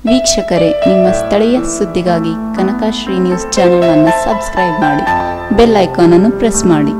ವೀಕ್ಷಕರೇ ನಿಮ್ಮ ಸ್ಥಳೀಯ ಸುದ್ದಿಗಾಗಿ ಕನಕಶ್ರೀ ನ್ಯೂಸ್ ಚಾನೆಲ್ ಅನ್ನು ಸಬ್ಸ್ಕ್ರೈಬ್ ಮಾಡಿ ಬೆಲ್ ಐಕಾನ್ ಅನ್ನು ಪ್ರೆಸ್ ಮಾಡಿ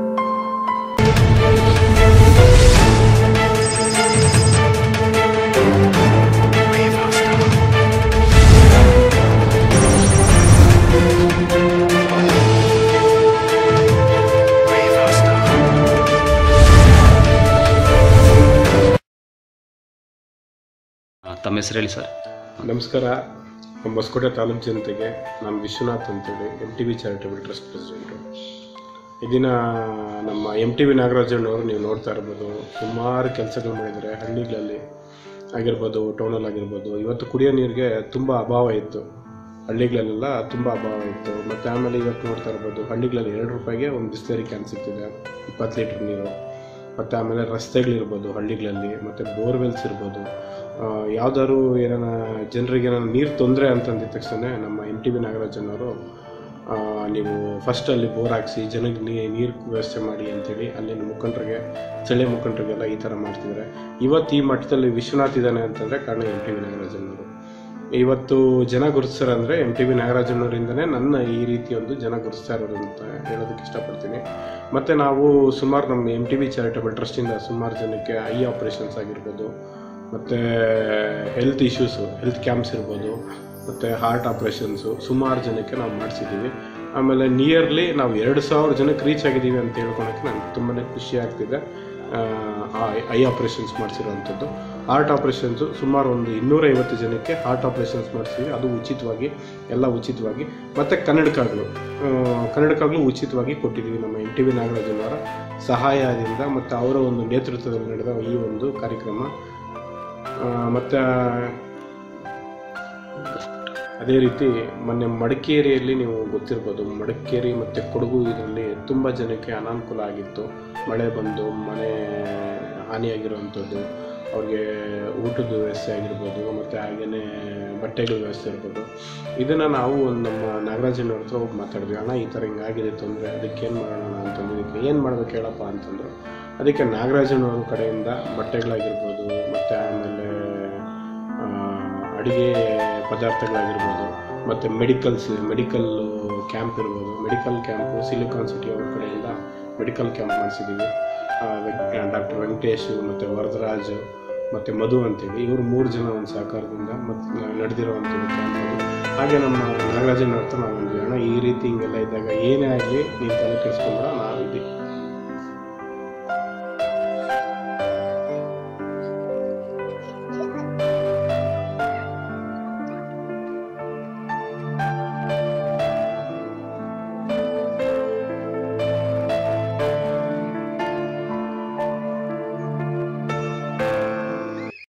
ಆ, ತಮ್ಮ ಹೆಸರು ಹೇಳಿ ಸರ್ ನಮಸ್ಕಾರ ನಮ್ಮ ಹೊಸಕೋಟೆ ತಾಲೂಕು ಜನತೆಗೆ ನಾನು ವಿಶ್ವನಾಥ್ ಅಂತೇಳಿ M T V charitable trust president ಇದನ್ನ ನಮ್ಮ ಎಮ್ ಟಿ ವಿ ನಾಗರಾಜಣ್ಣವರು ನೀವು ನೋಡ್ತಾ ಇರ್ಬೋದು ಸುಮಾರು ಕೆಲಸಗಳು ಮಾಡಿದ್ದಾರೆ ಹಳ್ಳಿಗಳಲ್ಲಿ ಆಗಿರ್ಬೋದು ಟೌನಲ್ಲಿ ಆಗಿರ್ಬೋದು ಇವತ್ತು ಕುಡಿಯೋ ನೀರಿಗೆ ತುಂಬ ಅಭಾವ ಇತ್ತು ಹಳ್ಳಿಗಳಲ್ಲೆಲ್ಲ ತುಂಬ ಅಭಾವ ಇತ್ತು ಮತ್ತು ಆಮೇಲೆ ಇವತ್ತು ನೋಡ್ತಾ ಇರ್ಬೋದು ಹಳ್ಳಿಗಳಲ್ಲಿ ಎರಡು ರೂಪಾಯಿಗೆ ಒಂದು ಬಿಸ್ಲೇರಿ ಕ್ಯಾನ್ ಸಿಗ್ತಿದೆ ಇಪ್ಪತ್ತು ಲೀಟ್ರ್ ನೀರು ಮತ್ತು ಆಮೇಲೆ ರಸ್ತೆಗಳಿರ್ಬೋದು ಹಳ್ಳಿಗಳಲ್ಲಿ ಮತ್ತು ಬೋರ್ವೆಲ್ಸ್ ಇರ್ಬೋದು ಯಾವ್ದಾದ್ರು ಏನಾನ ಜನರಿಗೆ ಏನಾನ ನೀರು ತೊಂದರೆ ಅಂತಂದಿದ ತಕ್ಷಣ ನಮ್ಮ ಎಮ್ ಟಿ ಬಿ ನಾಗರಾಜನವರು ಆ, ನೀವು ಫಸ್ಟ್ ಅಲ್ಲಿ ಬೋರ್ ಹಾಕ್ಸಿ ಜನಕ್ಕೆ ನೀ ನೀರು ವ್ಯವಸ್ಥೆ ಮಾಡಿ ಅಂತೇಳಿ ಅಲ್ಲಿನ ಮುಖಂಡರಿಗೆ ಸ್ಥಳೀಯ ಮುಖಂಡರಿಗೆಲ್ಲ ಈ ಥರ ಮಾಡ್ತಿದ್ದಾರೆ ಇವತ್ತು ಈ ಮಟ್ಟದಲ್ಲಿ ವಿಶ್ವನಾಥ್ ಇದ್ದಾನೆ ಅಂತಂದರೆ ಕಾರಣ ಎಮ್ ಟಿ ವಿ ನಾಗರಾಜನವರು ಇವತ್ತು ಜನ ಗುರುತಿಸ್ತಾರೆ ಅಂದರೆ ಎಮ್ ಟಿ ವಿ ನಾಗರಾಜನವರಿಂದನೇ ನನ್ನ ಈ ರೀತಿ ಒಂದು ಜನ ಗುರುತಿಸ್ತಾ ಇರೋದು ಅಂತ ಹೇಳೋದಕ್ಕೆ ಇಷ್ಟಪಡ್ತೀನಿ ಮತ್ತು ನಾವು ಸುಮಾರು ನಮ್ಮ ಎಮ್ ಟಿ ವಿ ಚಾರಿಟಬಲ್ ಟ್ರಸ್ಟಿಂದ ಸುಮಾರು ಜನಕ್ಕೆ ಐ ಆಪ್ರೇಷನ್ಸ್ ಆಗಿರ್ಬೋದು ಮತ್ತು ಹೆಲ್ತ್ ಇಶ್ಯೂಸು ಹೆಲ್ತ್ ಕ್ಯಾಂಪ್ಸ್ ಇರ್ಬೋದು ಮತ್ತು ಹಾರ್ಟ್ ಆಪ್ರೇಷನ್ಸು ಸುಮಾರು ಜನಕ್ಕೆ ನಾವು ಮಾಡಿಸಿದ್ದೀವಿ ಆಮೇಲೆ ನಿಯರ್ಲಿ ನಾವು ಎರಡು ಸಾವಿರ ಜನಕ್ಕೆ ರೀಚ್ ಆಗಿದ್ದೀವಿ ಅಂತ ಹೇಳ್ಕೊಳಕ್ಕೆ ನನಗೆ ತುಂಬಾ ಖುಷಿ ಆಗ್ತಿದೆ ಐ ಆಪ್ರೇಷನ್ಸ್ ಮಾಡಿಸಿರೋವಂಥದ್ದು ಹಾರ್ಟ್ ಆಪ್ರೇಷನ್ಸು ಸುಮಾರು ಒಂದು ಇನ್ನೂರೈವತ್ತು ಜನಕ್ಕೆ ಹಾರ್ಟ್ ಆಪ್ರೇಷನ್ಸ್ ಮಾಡಿಸಿದ್ವಿ ಅದು ಉಚಿತವಾಗಿ ಎಲ್ಲ ಉಚಿತವಾಗಿ ಮತ್ತು ಕನ್ನಡಕಗಳು ಆ, ಕನ್ನಡಕಗಳು ಉಚಿತವಾಗಿ ಕೊಟ್ಟಿದ್ದೀವಿ ನಮ್ಮ ಎಮ್ ಟಿ ವಿ ನಾಗರಾಜನವರ ಸಹಾಯದಿಂದ ಮತ್ತು ಅವರ ಒಂದು ನೇತೃತ್ವದಲ್ಲಿ ನಡೆದ ಈ ಒಂದು ಕಾರ್ಯಕ್ರಮ ಆ, ಮತ್ತು ಅದೇ ರೀತಿ ಮೊನ್ನೆ ಮಡಿಕೇರಿಯಲ್ಲಿ ನೀವು ಗೊತ್ತಿರ್ಬೋದು ಮಡಿಕೇರಿ ಮತ್ತು ಕೊಡಗು ಇದರಲ್ಲಿ ತುಂಬ ಜನಕ್ಕೆ ಅನಾನುಕೂಲ ಆಗಿತ್ತು ಮಳೆ ಬಂದು ಮನೆ ಹಾನಿಯಾಗಿರುವಂಥದ್ದು ಅವ್ರಿಗೆ ಊಟದ ವ್ಯವಸ್ಥೆ ಆಗಿರ್ಬೋದು ಮತ್ತು ಹಾಗೆಯೇ ಬಟ್ಟೆಗಳ ವ್ಯವಸ್ಥೆ ಇರ್ಬೋದು ಇದನ್ನು ನಾವು ಒಂದು ನಮ್ಮ ನಾಗರಾಜನವ್ರ ಹತ್ರ ಹೋಗಿ ಮಾತಾಡಿದ್ವಿ ಅಣ್ಣ ಈ ಥರ ಹಿಂಗಾಗಿದೆ ತೊಂದರೆ ಅದಕ್ಕೆ ಏನು ಮಾಡೋಣ ಅಂತಂದು ಇದಕ್ಕೆ ಏನು ಮಾಡ್ಬೇಕು ಹೇಳಪ್ಪ ಅಂತಂದರು ಅದಕ್ಕೆ ನಾಗರಾಜನವ್ರ ಕಡೆಯಿಂದ ಬಟ್ಟೆಗಳಾಗಿರ್ಬೋದು ಮತ್ತು ಆಮೇಲೆ ಆ, ಅಡಿಗೆ ಪದಾರ್ಥಗಳಾಗಿರ್ಬೋದು ಮತ್ತು ಮೆಡಿಕಲ್ಸ್ ಮೆಡಿಕಲ್ ಕ್ಯಾಂಪ್ ಇರ್ಬೋದು ಮೆಡಿಕಲ್ ಕ್ಯಾಂಪು ಸಿಲಿಕಾನ್ ಸಿಟಿ ಅವ್ರ ಕಡೆಯಿಂದ ಮೆಡಿಕಲ್ ಕ್ಯಾಂಪ್ ಮಾಡಿಸಿದ್ದೀವಿ ಡಾಕ್ಟರ್ ವೆಂಕಟೇಶ್ ಮತ್ತು ವರದರಾಜ್ ಮತ್ತು ಮಧು ಅಂತೇಳಿ ಇವರು ಮೂರು ಜನ ಒಂದು ಸಹಕಾರದಿಂದ ಮತ್ತು ನಡೆದಿರುವಂಥದ್ದು ಕ್ಯಾಂಪ್ ಅದು ಹಾಗೆ ನಮ್ಮ ನಾಗರಾಜನ ಹತ್ರ ನಾವು ಒಂದು ಅಣ್ಣ ಈ ರೀತಿ ಹಿಂಗೆಲ್ಲ ಇದ್ದಾಗ ಏನೇ ಆಗಲಿ ನೀನು ತಲೆ ಕೆಡಿಸ್ಕೊಂಬೇಡ ನಾವು ಇದ್ದೀವಿ